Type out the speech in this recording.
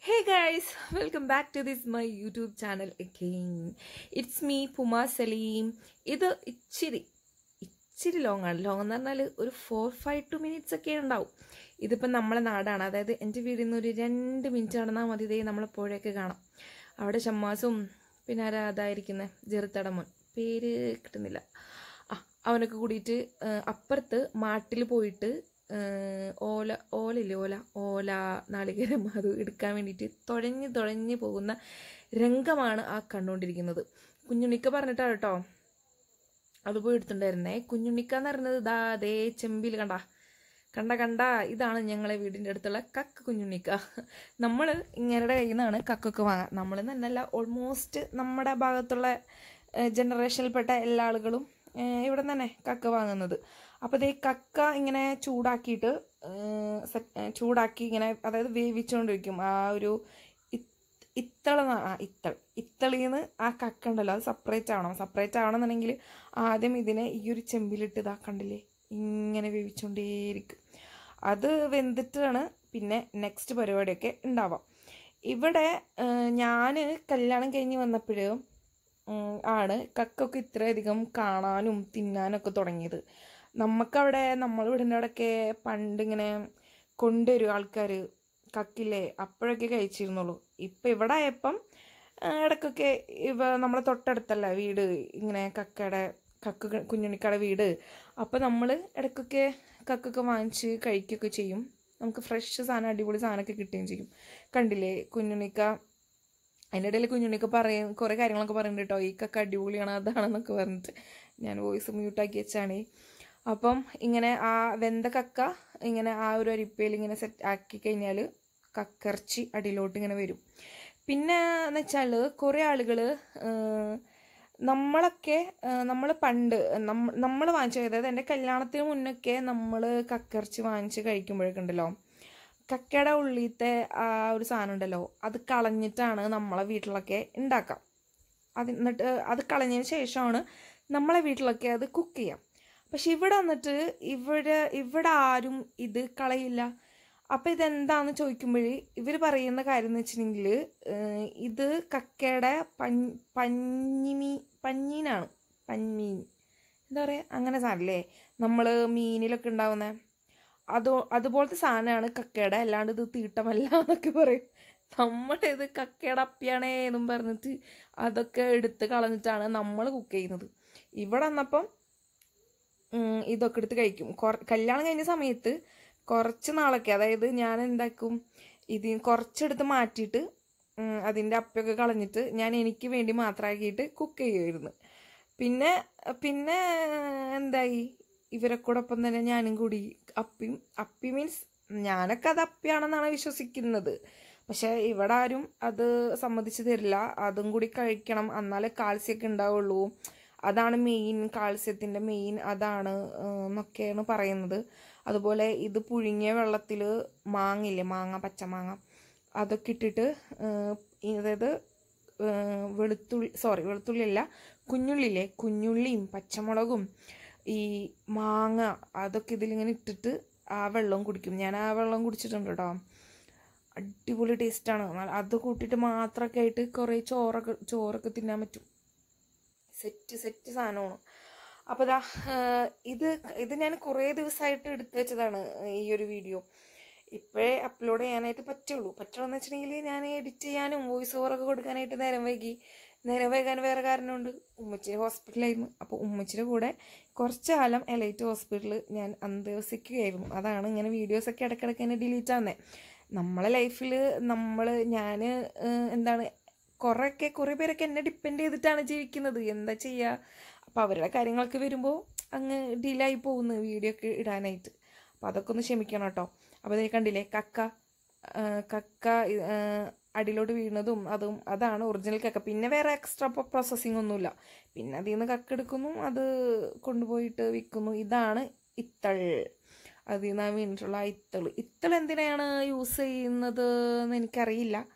Hey guys, welcome back to this my YouTube channel again. It's me Puma Salim. ഇത് ഇച്ചിരി ഇച്ചിരി long ആണ് long എന്ന് പറഞ്ഞാൽ ഒരു ഫോർ ഫൈവ് ടു മിനിറ്റ്സ് ഒക്കെ ഉണ്ടാവും ഇതിപ്പം നമ്മളെ നാടാണ് അതായത് എൻ്റെ വീടിൽ നിന്ന് ഒരു രണ്ട് മിനിറ്റ് നടന്നാൽ മതി ഇതേ നമ്മളെ പുഴയൊക്കെ കാണാം അവിടെ ഷമ്മാസും പിന്നെ ആരാ അതായിരിക്കുന്നത് ജെറുത്തടമോൻ പേര് കിട്ടുന്നില്ല ആ അവനൊക്കെ കൂടിയിട്ട് ആ, അപ്പുറത്ത് മാട്ടിൽ പോയിട്ട് ആ, ഓല ഓലയില്ലേ ഓല ഓല നാളികേരം അത് എടുക്കാൻ വേണ്ടിയിട്ട് തുഴഞ്ഞ് തുഴഞ്ഞ് പോകുന്ന രംഗമാണ് ആ കണ്ടുകൊണ്ടിരിക്കുന്നത് കുഞ്ഞുണ്ണിക്ക പറഞ്ഞിട്ടാണ് കേട്ടോ അത് പോയി എടുത്തിട്ടുണ്ടായിരുന്നേ കുഞ്ഞുണ്ണിക്ക എന്ന് പറയുന്നത് ദാ അതേ ചെമ്പിൽ കണ്ട കണ്ട കണ്ട ഇതാണ് ഞങ്ങളെ വീടിൻ്റെ അടുത്തുള്ള കക്ക കുഞ്ഞുണ്ണിക്ക നമ്മൾ ഇങ്ങനെയുടെ കയ്യിൽ നിന്നാണ് കക്കൊക്കെ വാങ്ങുക നമ്മൾ തന്നെയല്ല ഓൾമോസ്റ്റ് നമ്മുടെ ഭാഗത്തുള്ള ജനറേഷനിൽപ്പെട്ട എല്ലാ ആളുകളും ഏഹ്, ഇവിടെ തന്നെ കക്ക വാങ്ങുന്നത് അപ്പോൾ ഇതേ കക്ക ഇങ്ങനെ ചൂടാക്കിയിട്ട് ഏഹ്, set- ഏഹ്, ചൂടാക്കി ഇങ്ങനെ അതായത് വേവിച്ചുകൊണ്ടിരിക്കും ആ ഒരു ഇത്ത്- ഇത്തള ന- ആ ഇത്തൾ ഇത്തളിന്ന് ആ കക്ക ഉണ്ടല്ലോ അത് സെപ്പറേറ്റ് ആവണം സെപ്പറേറ്റ് ആവണമെന്നുണ്ടെങ്കിൽ ആദ്യം ഇതിനെ ഈ ഒരു ചെമ്പിലിട്ട് ഇതാ കണ്ടില്ലേ ഇങ്ങനെ വേവിച്ചുകൊണ്ടേയിരിക്കും അത് വെന്തിട്ടാണ് പിന്നെ നെക്സ്റ്റ് പരിപാടിയൊക്കെ ഉണ്ടാവാം ഇവിടെ ഞാൻ കല്യാണം കഴിഞ്ഞ് വന്നപ്പോഴും ആണ് കക്കൊക്കെ ഇത്രയധികം കാണാനും തിന്നാനൊക്കെ തുടങ്ങിയത് നമുക്കവിടെ നമ്മൾ വീടിൻ്റെ അവിടെയൊക്കെ പണ്ട് ഇങ്ങനെ കൊണ്ടുവരും ആൾക്കാർ കക്കില്ലേ അപ്പോഴൊക്കെ കഴിച്ചിരുന്നുള്ളൂ ഇപ്പം ഇവിടെ ആയപ്പം ആ, ഇടയ്ക്കൊക്കെ ഇവ നമ്മളെ തൊട്ടടുത്തല്ല വീട് ഇങ്ങനെ കക്കയുടെ കക്ക് ക- കുഞ്ഞുണ്ണിക്കട വീട് അപ്പോൾ നമ്മൾ ഇടയ്ക്കൊക്കെ കക്കൊക്കെ വാങ്ങിച്ച് കഴിക്കുകയൊക്കെ ചെയ്യും നമുക്ക് ഫ്രഷ് സാധനം അടിപൊളി സാധനമൊക്കെ കിട്ടുകയും ചെയ്യും കണ്ടില്ലേ കുഞ്ഞുണ്ണിക്ക അതിൻ്റെ ഇടയിൽ കുഞ്ഞുണ്ണിക്ക് പറയും കുറേ കാര്യങ്ങളൊക്കെ പറയുന്നുണ്ട് കേട്ടോ ഈ കക്ക അടിപൊളിയാണ് അതാണെന്നൊക്കെ പറഞ്ഞിട്ട് ഞാൻ വോയിസ് മ്യൂട്ടാക്കി വെച്ചാണ് അപ്പം ഇങ്ങനെ ആ വെന്ത കക്ക ഇങ്ങനെ ആ ഒരു അരിപ്പയിൽ ഇങ്ങനെ സെറ്റ് ആക്കി കഴിഞ്ഞാൽ കക്കിറച്ചി അടിയിലോട്ട് ഇങ്ങനെ വരും പിന്നെ എന്ന് വെച്ചാൽ കുറേ ആളുകൾ നമ്മളൊക്കെ നമ്മൾ പണ്ട് നമ്മൾ വാങ്ങിച്ച അതായത് എൻ്റെ കല്യാണത്തിന് മുന്നൊക്കെ നമ്മൾ കക്കിറച്ചി വാങ്ങിച്ച് കഴിക്കുമ്പോഴൊക്കെ ഉണ്ടല്ലോ കക്കയുടെ ഉള്ളിലത്തെ ആ ഒരു സാധനം ഉണ്ടല്ലോ അത് കളഞ്ഞിട്ടാണ് നമ്മളെ വീട്ടിലൊക്കെ ഉണ്ടാക്കാം അത് എന്നിട്ട് അത് കളഞ്ഞതിന് ശേഷമാണ് നമ്മളെ വീട്ടിലൊക്കെ അത് കുക്ക് ചെയ്യാം പക്ഷെ ഇവിടെ വന്നിട്ട് ഇവിടെ ഇവിടെ ആരും ഇത് കളയില്ല അപ്പം ഇതെന്താന്ന് ചോദിക്കുമ്പോൾ ഇവർ പറയുന്ന കാര്യം എന്ന് വെച്ചിട്ടുണ്ടെങ്കിൽ ഇത് കക്കയുടെ പഞ്ഞ് പഞ്ഞിമീ പഞ്ഞീനാണ് പഞ്ഞീൻ എന്താ പറയുക അങ്ങനെ സാധനല്ലേ നമ്മൾ മീനിലൊക്കെ ഉണ്ടാവുന്ന അതോ അതുപോലത്തെ സാധനമാണ് കക്കയുടെ അല്ലാണ്ട് ഇത് തീട്ടമല്ല എന്നൊക്കെ പറയും നമ്മുടെ ഇത് കക്കയുടെ അപ്പിയാണേ എന്നും പറഞ്ഞിട്ട് അതൊക്കെ എടുത്ത് കളഞ്ഞിട്ടാണ് നമ്മൾ കുക്ക് ചെയ്യുന്നത് ഇവിടെ വന്നപ്പം ഉം, ഇതൊക്കെ എടുത്ത് കഴിക്കും കൊറ- കല്യാണം കഴിഞ്ഞ സമയത്ത് കുറച്ച് നാളൊക്കെ അതായത് ഞാൻ എന്താക്കും ഇത് കുറച്ചെടുത്ത് മാറ്റിയിട്ട് ഉം, അതിൻ്റെ അപ്പൊക്കെ കളഞ്ഞിട്ട് ഞാൻ എനിക്ക് വേണ്ടി മാത്രമാക്കിയിട്ട് കുക്ക് ചെയ്യുമായിരുന്നു പിന്നെ പിന്നെ എന്തായി ഇവരൊക്കെ തന്നെ ഞാനും കൂടി അപ്പി അപ്പി മീൻസ് ഞാനൊക്കെ അത് അപ്പിയാണെന്നാണ് വിശ്വസിക്കുന്നത് പക്ഷെ ഇവിടെ ആരും അത് സമ്മതിച്ചു തരില്ല അതും കൂടി കഴിക്കണം എന്നാലേ കാൽസ്യമൊക്കെ ഉണ്ടാവുള്ളൂ അതാണ് മെയിൻ കാൽസ്യത്തിൻ്റെ മെയിൻ അതാണ് ഏഹ്, എന്നൊക്കെയാണ് പറയുന്നത് അതുപോലെ ഇത് പുഴുങ്ങിയ വെള്ളത്തിൽ മാങ്ങില്ലേ മാങ്ങ പച്ചമാങ്ങ അതൊക്കെ ഇട്ടിട്ട് ഏഹ്, ഈ അതായത് ഏഹ്, വെളുത്തുള്ളി സോറി വെളുത്തുള്ളി അല്ല കുഞ്ഞുള്ളില്ലേ കുഞ്ഞുള്ളിയും പച്ചമുളകും ഈ മാങ്ങ അതൊക്കെ ഇതിലിങ്ങനെ ഇട്ടിട്ട് ആ വെള്ളം കുടിക്കും ഞാൻ ആ വെള്ളം കുടിച്ചിട്ടുണ്ട് കേട്ടോ അടിപൊളി ടേസ്റ്റാണ് അത് കൂട്ടിയിട്ട് മാത്രമൊക്കെ ആയിട്ട് കുറേ ചോറൊക്കെ ചോറൊക്കെ തിന്നാൻ പറ്റും സെറ്റ് സെറ്റ് സാധനമാണ് അപ്പോൾ ദാ ആഹ് ഇത് ഇത് ഞാൻ കുറേ ദിവസമായിട്ട് എടുത്തു വെച്ചതാണ് ഈ ഒരു വീഡിയോ ഇപ്പോഴേ അപ്ലോഡ് ചെയ്യാനായിട്ട് പറ്റുള്ളൂ പറ്റുള്ളൂ വെച്ചിട്ടുണ്ടെങ്കിൽ ഞാൻ എഡിറ്റ് ചെയ്യാനും വോയിസ് ഓവറൊക്കെ കൊടുക്കാനായിട്ട് നേരം വൈകി നേരം വൈകാൻ വേറെ കാരണമുണ്ട് ഉമ്മച്ചി ഹോസ്പിറ്റലായിരുന്നു അപ്പോൾ ഉമ്മച്ചിയുടെ കൂടെ കുറച്ച് കാലം എലൈറ്റ് ഹോസ്പിറ്റലിൽ ഞാൻ അന്തവസിക്കുകയായിരുന്നു അതാണ് ഇങ്ങനെ വീഡിയോസൊക്കെ ഇടയ്ക്കിടയ്ക്ക് തന്നെ ഡിലീറ്റ് ആവുന്നത് നമ്മളെ ലൈഫിൽ നമ്മൾ ഞാൻ എന്താണ് കുറേയൊക്കെ കുറേ പേരൊക്കെ എന്നെ ഡിപ്പെൻഡ് ചെയ്തിട്ടാണ് ജീവിക്കുന്നത് എന്താ ചെയ്യുക അപ്പോൾ അവരുടെ കാര്യങ്ങളൊക്കെ വരുമ്പോൾ അങ്ങ് ഡിലേ ആയി പോകുന്നു വീഡിയോ ഒക്കെ ഇടാനായിട്ട് അപ്പോൾ അതൊക്കെ ഒന്ന് ക്ഷമിക്കണം കേട്ടോ അപ്പോൾ ഇതേ കണ്ടില്ലേ കക്ക ആ, കക്ക ആ, അടിയിലോട്ട് വീഴുന്നതും അതും അതാണ് ഒറിജിനൽ കക്ക പിന്നെ വേറെ എക്സ്ട്രാ പ്രോസസ്സിംഗ് ഒന്നുമില്ല പിന്നെ അതിൽ നിന്ന് കക്ക എടുക്കുന്നു അത് കൊണ്ടുപോയിട്ട് വിൽക്കുന്നു ഇതാണ് ഇത്തൾ അതിൽ നിന്ന് വീണിട്ടുള്ള ആ ഇത്തൾ ഇത്തൾ എന്തിനാണ് യൂസ് ചെയ്യുന്നത് എന്ന് എനിക്കറിയില്ല